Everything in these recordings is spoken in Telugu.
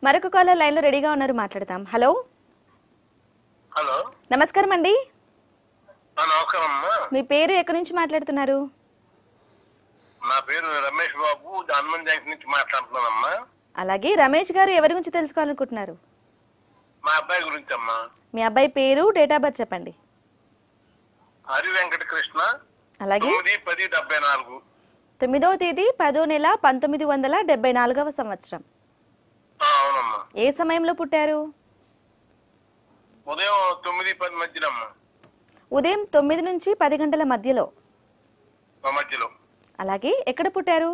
మరొక కాలర్ లైన్లో రెడీగా ఉన్నారు మాట్లాడతాం హలో హలో నమస్కారం అండి ఆ, నమస్కారం అమ్మా మీ పేరు ఎక్కడి నుంచి మాట్లాడుతున్నారు నా పేరు రమేష్ బాబు హనుమాన్ జంక్షన్ నుంచి మాట్లాడుతున్నానమ్మా అలాగే రమేష్ గారు ఎవరి గురించి తెలుసుకోవాలనుకుంటున్నారు మా అబ్బాయి గురించి అమ్మా మీ అబ్బాయి పేరు డేట్ ఆఫ్ బర్త్ చెప్పండి హరి వెంకట కృష్ణ అలాగే తొమ్మిది పది డెబ్బై నాలుగు తొమ్మిదవ తేదీ పదో నెల పంతొమ్మిది వందల డెబ్బై నాలుగవ సంవత్సరం ఆ, అవునమ్మా ఏ సమయంలో పుట్టారు ఉదయం తొమ్మిది పది మధ్యలో అమ్మా ఉదయం తొమ్మిది నుంచి పది గంటల మధ్యలో మా మధ్యలో అలాగే ఎక్కడ పుట్టారు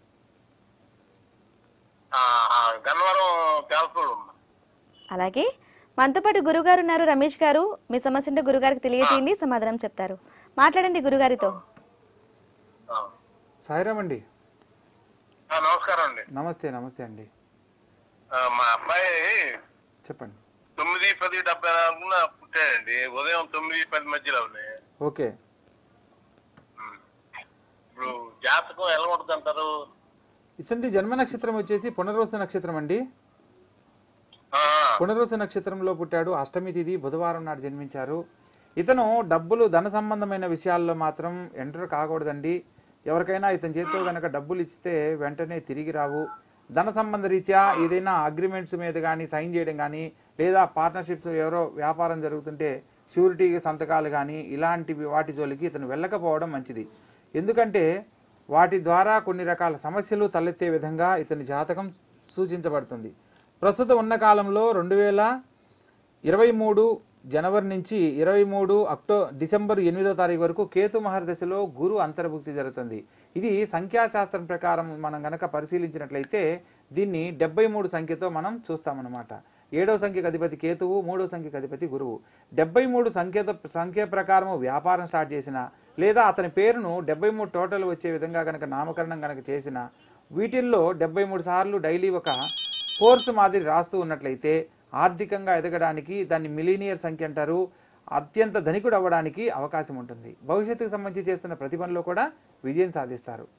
ఆ, ఆ, గన్నవరం తేల్పూడు అమ్మా అలాగే మనతో పాటు గురుగారు ఉన్నారు రమేష్ గారు మీ సమస్య ఉంటే గురుగారికి తెలియజేయండి సమాధానం చెప్తారు మాట్లాడండి గురుగారితో ఆ. సాయిరామ్ అండి ఆ, నమస్కారం అండి నమస్తే నమస్తే అండి ఆ, మా అబ్బాయి చెప్పండి తొమ్మిది పది డెబ్బై నాలుగున పుట్టాడండి ఉదయం తొమ్మిది పది మధ్యలోనే ఓకే ఉమ్. ఇప్పుడు జాతకం ఎలా ఉంటుంది అంటారు ఇతంది జన్మ నక్షత్రం వచ్చేసి పునర్వసు నక్షత్రం అండి ఆ, పునర్వసు నక్షత్రంలో పుట్టాడు అష్టమి తిథి బుధవారం నాడు జన్మించారు ఇతను డబ్బులు ధన సంబంధమైన విషయాల్లో మాత్రం ఎంటర్ కాకూడదండి ఎవరికైనా ఇతని చేతితో కనుక డబ్బులు ఇస్తే వెంటనే తిరిగి రావు ధన సంబంధ రీత్యా ఏదైనా అగ్రిమెంట్స్ మీద కానీ సైన్ చేయడం కానీ లేదా పార్ట్నర్షిప్స్ ఎవరో వ్యాపారం జరుగుతుంటే షూరిటీ సంతకాలు కానీ ఇలాంటివి వాటి జోలికి ఇతను వెళ్ళకపోవడం మంచిది ఎందుకంటే వాటి ద్వారా కొన్ని రకాల సమస్యలు తలెత్తే విధంగా ఇతని జాతకం సూచించబడుతుంది ప్రస్తుతం ఉన్న కాలంలో రెండు వేల ఇరవై మూడు జనవరి నుంచి ఇరవై మూడు అక్టో డిసెంబర్ ఎనిమిదో తారీఖు వరకు కేతు మహర్దశలో గురు అంతర్భుక్తి జరుగుతుంది ఇది సంఖ్యాశాస్త్రం ప్రకారం మనం గనక పరిశీలించినట్లయితే దీన్ని డెబ్బై మూడు సంఖ్యతో మనం చూస్తామన్నమాట ఏడవ సంఖ్యకు అధిపతి కేతువు మూడవ సంఖ్యకు అధిపతి గురువు డెబ్బై మూడు సంఖ్యత సంఖ్య ప్రకారం వ్యాపారం స్టార్ట్ చేసిన లేదా అతని పేరును డెబ్బై మూడు టోటల్ వచ్చే విధంగా కనుక నామకరణం కనుక చేసిన వీటిల్లో డెబ్బై మూడు సార్లు డైలీ ఒక కోర్సు మాదిరి రాస్తూ ఉన్నట్లయితే ఆర్థికంగా ఎదగడానికి దాన్ని మిలీనియర్ సంఖ్య అంటారు అత్యంత ధనికుడు అవ్వడానికి అవకాశం ఉంటుంది భవిష్యత్తుకు సంబంధించి చేస్తున్న ప్రతి పనిలో కూడా విజయం సాధిస్తారు